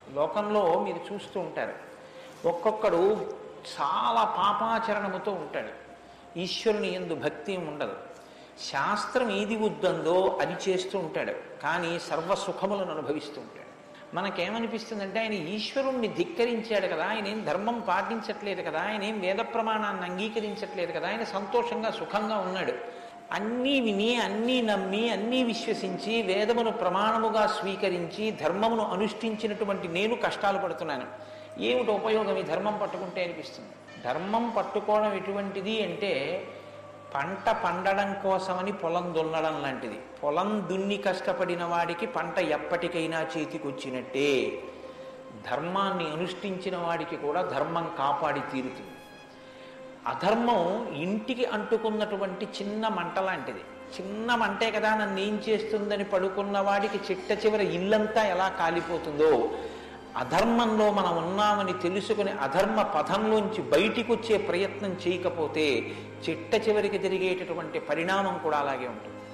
లోకంలో మీరు చూస్తూ ఉంటారు ఒక్కొక్కడు చాలా పాపాచరణముతో ఉంటాడు ఈశ్వరుని ఎందు భక్తి ఉండదు శాస్త్రం ఏది వద్దందో అది చేస్తూ ఉంటాడు కానీ సర్వ సుఖములను అనుభవిస్తూ ఉంటాడు మనకేమనిపిస్తుందంటే ఆయన ఈశ్వరుణ్ణి ధిక్కరించాడు కదా ఆయన ఏం ధర్మం పాటించట్లేదు కదా ఆయన ఏం వేద ప్రమాణాన్ని అంగీకరించట్లేదు కదా ఆయన సంతోషంగా సుఖంగా ఉన్నాడు అన్నీ విని అన్నీ నమ్మి అన్నీ విశ్వసించి వేదమును ప్రమాణముగా స్వీకరించి ధర్మమును అనుష్ఠించినటువంటి నేను కష్టాలు పడుతున్నాను ఏమిటి ఉపయోగం ఈ ధర్మం పట్టుకుంటే అనిపిస్తుంది ధర్మం పట్టుకోవడం ఎటువంటిది అంటే పంట పండడం కోసమని పొలం దున్నడం లాంటిది పొలం దున్ని కష్టపడిన వాడికి పంట ఎప్పటికైనా చేతికొచ్చినట్టే ధర్మాన్ని అనుష్ఠించిన వాడికి కూడా ధర్మం కాపాడి తీరుతుంది అధర్మం ఇంటికి అంటుకున్నటువంటి చిన్న మంట లాంటిది చిన్న మంటే కదా నన్ను ఏం చేస్తుందని పడుకున్న వాడికి చిట్ట చివర ఇల్లంతా ఎలా కాలిపోతుందో అధర్మంలో మనం ఉన్నామని తెలుసుకుని అధర్మ పథంలోంచి బయటికి వచ్చే ప్రయత్నం చేయకపోతే చిట్ట చివరికి జరిగేటటువంటి పరిణామం కూడా అలాగే ఉంటుంది